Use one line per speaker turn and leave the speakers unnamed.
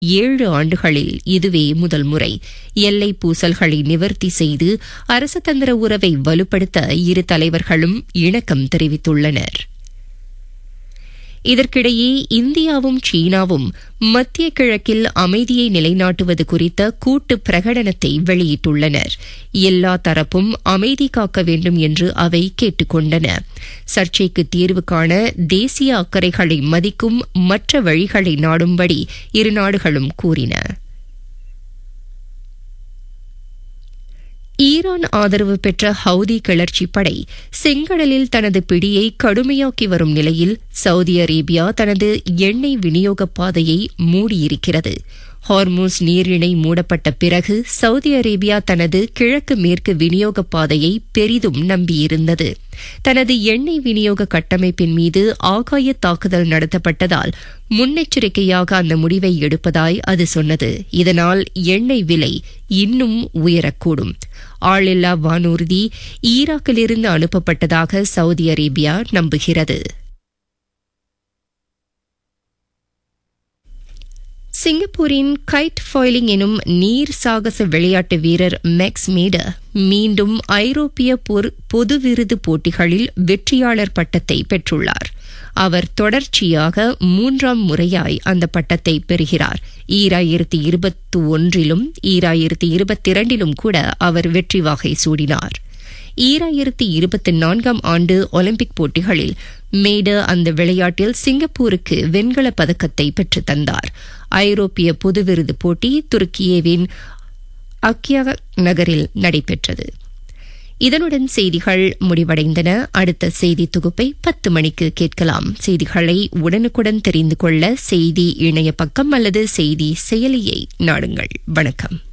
ஏழு ஆண்டுகளில் இதுவே முதல் முறை எல்லை பூசல்களை நிவர்த்தி செய்து அரசதந்திர உறவை வலுப்படுத்த இரு தலைவர்களும் இணக்கம் தெரிவித்துள்ளனர் இதற்கிடையே இந்தியாவும் சீனாவும் மத்திய கிழக்கில் அமைதியை நிலைநாட்டுவது குறித்த கூட்டு பிரகடனத்தை வெளியிட்டுள்ளனர் எல்லா தரப்பும் அமைதி காக்க வேண்டும் என்று அவை கேட்டுக் கொண்டன சர்ச்சைக்கு தீர்வு காண தேசிய அக்கறைகளை மதிக்கும் மற்ற வழிகளை நாடும்படி இரு நாடுகளும் கூறின ஈரான் ஆதரவு பெற்ற ஹவுதி கிளர்ச்சி படை செங்கடலில் தனது பிடியை கடுமையாக்கி வரும் நிலையில் சவுதி அரேபியா தனது எண்ணெய் விநியோக பாதையை மூடியிருக்கிறது ஹார்மூஸ் நீரிணை மூடப்பட்ட பிறகு சவுதி அரேபியா தனது கிழக்கு மேற்கு விநியோக பாதையை பெரிதும் நம்பியிருந்தது தனது எண்ணெய் விநியோக கட்டமைப்பின் மீது ஆகாய தாக்குதல் நடத்தப்பட்டதால் முன்னெச்சரிக்கையாக அந்த முடிவை எடுப்பதாய் அது சொன்னது இதனால் எண்ணெய் விலை இன்னும் உயரக்கூடும் ஆளில்லா வானூர்தி ஈராக்கிலிருந்து அனுப்பப்பட்டதாக சவுதி அரேபியா நம்புகிறது சிங்கப்பூரின் கைட் ஃபாயிலிங் எனும் நீர் சாகச விளையாட்டு வீரர் மேக்ஸ் மீடர் மீண்டும் ஐரோப்பிய பொது விருது போட்டிகளில் வெற்றியாளர் பட்டத்தை பெற்றுள்ளார் அவர் தொடர்ச்சியாக மூன்றாம் முறையாய் அந்த பட்டத்தை பெறுகிறார் ஈராயிரத்தி இருபத்தி ஒன்றிலும் ஈராயிரத்தி இருபத்தி இரண்டிலும் கூட அவர் வெற்றி வாகை சூடினார் ஈராயிரத்தி இருபத்தி நான்காம் ஆண்டு ஒலிம்பிக் போட்டிகளில் மேடர் அந்த விளையாட்டில் சிங்கப்பூருக்கு வெண்கலப் பதக்கத்தை பெற்றுத் தந்தார் ஐரோப்பிய பொது விருது போட்டி துருக்கியேவின் அக்கியா நகரில் நடைபெற்றது இதனுடன் செய்திகள் முடிவடைந்தன அடுத்த செய்தி தொகுப்பை பத்து மணிக்கு கேட்கலாம் செய்திகளை உடனுக்குடன் தெரிந்து கொள்ள செய்தி இணைய பக்கம் அல்லது செய்தி செயலியை நாடுங்கள் வணக்கம்